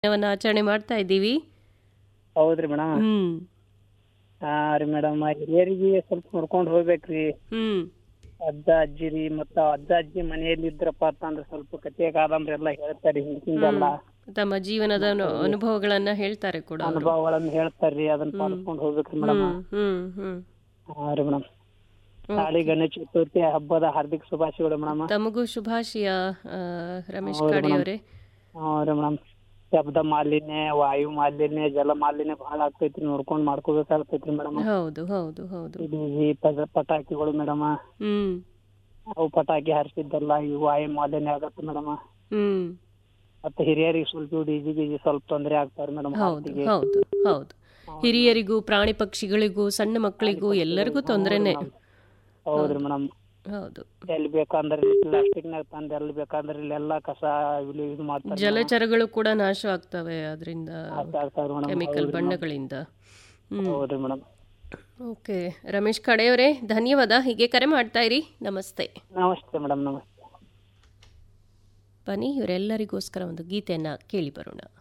ದಿನವನ್ನ ಆಚರಣೆ ಮಾಡ್ತಾ ಇದ್ದೀವಿ ಹೌದ್ರಿ ಮೇಡಮ್ ಹ್ಮ್ ಹಾ ರೀ ಮೇಡಮ್ ಹಿರಿಯರಿಗೆ ಸ್ವಲ್ಪ ನೋಡ್ಕೊಂಡು ಹೋಗ್ಬೇಕ್ರಿ ಹ್ಮ್ ಅಜ್ಜ ಅಜ್ಜಿ ರೀ ಮತ್ತ ಅಜ್ಜ ಅಜ್ಜಿ ಮನೆಯಲ್ಲಿ ಇದ್ರಪ್ಪ ಅಂತಂದ್ರ ಸ್ವಲ್ಪ ಕಥೆ ಕಾದಂಬರಿ ಎಲ್ಲ ಹೇಳ್ತಾರಿ ಹಿಂದಿಂದೆಲ್ಲ ತಮ್ಮ ಜೀವನದ ಅನು- ಅನುಭವಗಳನ್ನ ಹೇಳ್ತಾರೆ ಕೂಡ ಅವ್ರು. ಅನುಭವಗಳನ್ನ ಹೇಳ್ತಾರ್ರಿ ಅದನ್ನ ಪಾಲಿಸ್ಕೊಂಡು ಹೋಗ್ಬೇಕ್ರಿ ಮೇಡಮ್ ಹ್ಮ್ ಹ್ಮ್ ಹ್ಮ್ ಹಾ ರೀ ಮೇಡಮ್ ನಾಳೆ ಗಣೇಶ ಚತುರ್ಥಿ ಹಬ್ಬದ ಹಾರ್ದಿಕ ಶುಭಾಶಯಗಳು ಮೇಡಮ್ ತಮಗೂ ಶುಭಾಶಯ ಆ, ರಮೇಶ್ ಕಾಡಿ ಅವರೇ ಹಾ ರೀ ಮೇಡಮ್ ಶಬ್ದ ಮಾಲಿನ್ಯ ವಾಯು ಮಾಲಿನ್ಯ ಜಲ ಮಾಲಿನ್ಯ ಬಹಳ ಆಗ್ತೈತ್ರಿ ನೋಡ್ಕೊಂಡ್ ಮಾಡ್ಕೋಬೇಕಾಗ್ತೈತ್ರಿ ಮೇಡಮ್ ಹೌದು ಹೌದು ಹೌದು ಡಿಜಿ ಪಟಾಕಿಗಳು ಮೇಡಮ್ ಹ್ಮ್ ಅವು ಪಟಾಕಿ ಹಾರಿಸಿದ್ದೆಲ್ಲ ಈ ವಾಯು ಮಾಲಿನ್ಯ ಆಗತ್ತೆ ಮೇಡಮ್ ಹ್ಮ್ ಮತ್ತೆ ಹಿರಿಯರಿಗೆ ಸ್ವಲ್ಪ ಡಿಜಿ ಗಿಜಿ ಸ್ವಲ್ಪ ತೊಂದರೆ ಆಗ್ತಾವ್ರಿ ಮೇಡಮ್ ಹೌದು ಹೌದು ಹೌದು ಹಿರಿಯರಿಗೂ ಪ್ರಾಣಿ ಪಕ್ಷಿಗಳಿಗೂ ಸಣ್ಣ ಮಕ್ಕಳಿಗೂ ಎಲ್ಲರಿಗೂ ತೊಂದರೆನೆ ಹೌದ್ರಿ ಮೇಡಮ್ ಹೌದು ಎಲ್ಲಿ ಬೇಕಂದ್ರೆ ಪ್ಲಾಸ್ಟಿಕ್ ನಾಗ ತಂದು ಎಲ್ಲಿ ಬೇಕಂದ್ರೆ ಇಲ್ಲೆಲ್ಲ ಕಸ ಇಲ್ಲಿ ಇದು ಮಾಡ್ತಾರೆ ಜಲಚರಗಳು ಕೂಡ ನಾಶ ಆಗ್ತವೆ ಅದರಿಂದ ಆಗ್ತಾವ್ರಿ ಮೇಡಮ್ ಕೆಮಿಕಲ್ ಬಣ್ಣಗಳಿಂದ ಹ್ಮ್ ಹೌದ್ರಿ ಮೇಡಮ್ ಓಕೆ ರಮೇಶ್ ಕಡೆಯವರೇ ಧನ್ಯವಾದ ಹೀಗೆ ಕರೆ ಮಾಡ್ತಾ ಇರಿ ನಮಸ್ತೆ ನಮಸ್ತೆ ಮೇಡಮ್ ನಮಸ್ತೆ ಬನ್ನಿ ಇವರೆಲ್ಲರಿಗೋಸ್ಕರ ಒಂದು ಗೀತೆಯನ್ನು ಕೇಳಿ ಬರೋಣ